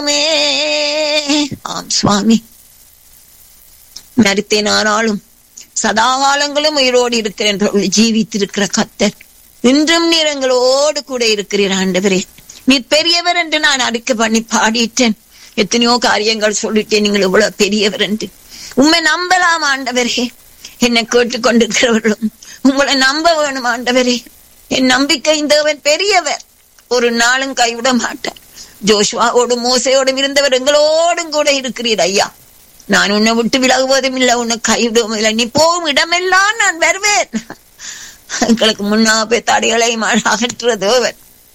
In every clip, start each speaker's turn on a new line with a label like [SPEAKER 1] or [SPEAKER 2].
[SPEAKER 1] ஆம் சுவாமி மறித்தேன் ஆனாலும் சதா காலங்களும் உயிரோடு இருக்கிறேன் என்று ஜீவித்திருக்கிற கத்தர் இன்றும் நீர் எங்களோடு கூட இருக்கிறீர் ஆண்டவரே நீர் பெரியவர் என்று நான் அடுக்க பண்ணி பாடிட்டேன் எத்தனையோ காரியங்கள் சொல்லிட்டேன் நீங்கள் இவ்வளவு பெரியவர் என்று உண்மை நம்பலாம் ஆண்டவரே என்னை கேட்டுக்கொண்டிருக்கிறவர்களும் உங்களை நம்ப வேணும் ஆண்டவரே என் நம்பிக்கை இந்தவன் பெரியவர் ஒரு நாளும் கைவிட மாட்டார் ஜோஷ்வாவோடும் மோசையோடும் இருந்தவர் எங்களோடும் கூட இருக்கிறீர் ஐயா நான் உன்னை விட்டு விலகுவதும் இல்லை உன்னை கைவிடுவதும் இல்லை நீ போகும் இடமெல்லாம் நான் வருவேன் எங்களுக்கு முன்னா போய் தடைகளை அகற்ற தேவன்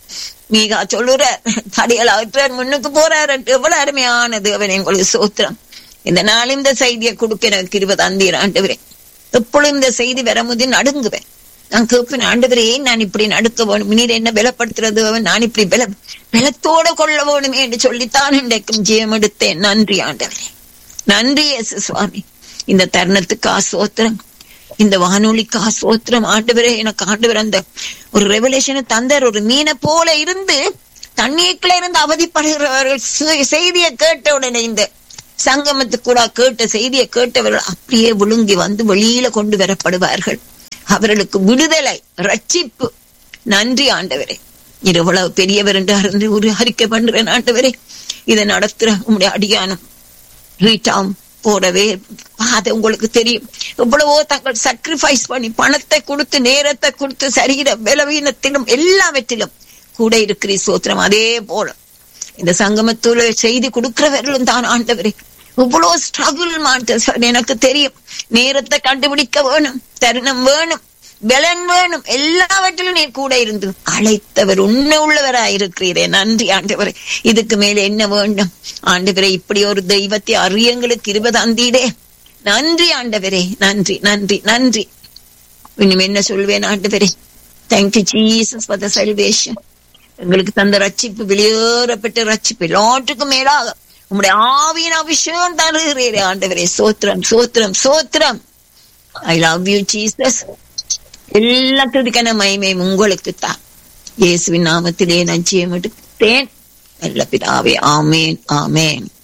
[SPEAKER 1] மீகா சொல்லுறார் தடைகளை அகற்றார் முன்னுக்கு போறார் எவ்வளவு அருமையான தேவன் எங்களுக்கு சோத்திரம் இந்த நாள் இந்த செய்தியை கொடுக்க எனக்கு இருபது அந்தீர் ஆண்டவரே எப்பொழுதும் இந்த செய்தி வரும்போது நடுங்குவேன் நான் கேட்பேன் ஆண்டவரே நான் இப்படி நடுக்க வேணும் நீர் என்ன பலப்படுத்துறது நான் இப்படி பல பலத்தோட கொள்ள வேணுமே என்று சொல்லித்தான் இன்றைக்கும் ஜெயம் எடுத்தேன் நன்றி ஆண்டவரே நன்றி இயேசு சுவாமி இந்த தருணத்துக்கு ஆசோத்திரம் இந்த வானொலிக்கு ஆசோத்திரம் ஆண்டவரே எனக்கு ஆண்டவர் அந்த ஒரு ரெவலேஷனை தந்தார் ஒரு மீனை போல இருந்து தண்ணீருக்குள்ள இருந்து அவதிப்படுகிறவர்கள் செய்தியை கேட்ட உடனே இந்த சங்கமத்துக்கு கூட கேட்ட செய்தியை கேட்டவர்கள் அப்படியே விழுங்கி வந்து வெளியில கொண்டு வரப்படுவார்கள் அவர்களுக்கு விடுதலை ரட்சிப்பு நன்றி ஆண்டவரே இது எவ்வளவு பெரியவர் என்று அறிந்து ஒரு அறிக்கை பண்றேன் ஆண்டவரே இதை நடத்துற உங்களுடைய அடியானம் ரீட்டாம் போடவே அது உங்களுக்கு தெரியும் எவ்வளவோ தங்கள் சாக்ரிஃபைஸ் பண்ணி பணத்தை கொடுத்து நேரத்தை கொடுத்து சரீர பலவீனத்திலும் எல்லாவற்றிலும் கூட இருக்கிற சோத்திரம் அதே போல இந்த சங்கமத்துல செய்தி கொடுக்கிறவர்களும் தான் ஆண்டவரே இவ்வளவு ஸ்ட்ரகிள் மாட்டேன் எனக்கு தெரியும் நேரத்தை கண்டுபிடிக்க வேணும் தருணம் வேணும் பலன் வேணும் எல்லாவற்றிலும் நீ கூட இருந்து அழைத்தவர் உண்மை உள்ளவராயிருக்கிறீரே நன்றி ஆண்டவரே இதுக்கு மேல என்ன வேண்டும் ஆண்டவரே இப்படி ஒரு தெய்வத்தை அறியங்களுக்கு இருபது அந்தீடே நன்றி ஆண்டவரே நன்றி நன்றி நன்றி இன்னும் என்ன சொல்வேன் ஆண்டவரே thank you Jesus for the salvation எங்களுக்கு தந்த ரட்சிப்பு வெளியேறப்பட்ட ரட்சிப்பு எல்லாற்றுக்கும் மேலாக உங்களுடைய ஆவியின் அபிஷேகம் தருகிறீரே ஆண்டவரே சோத்திரம் சோத்திரம் சோத்திரம் ஐ லவ் யூ ஜீசஸ் எல்லாத்துக்கான மகிமையும் உங்களுக்கு தான் இயேசுவின் நாமத்திலே நான் ஜெயம் எடுத்தேன் நல்ல பிதாவே ஆமேன் ஆமேன்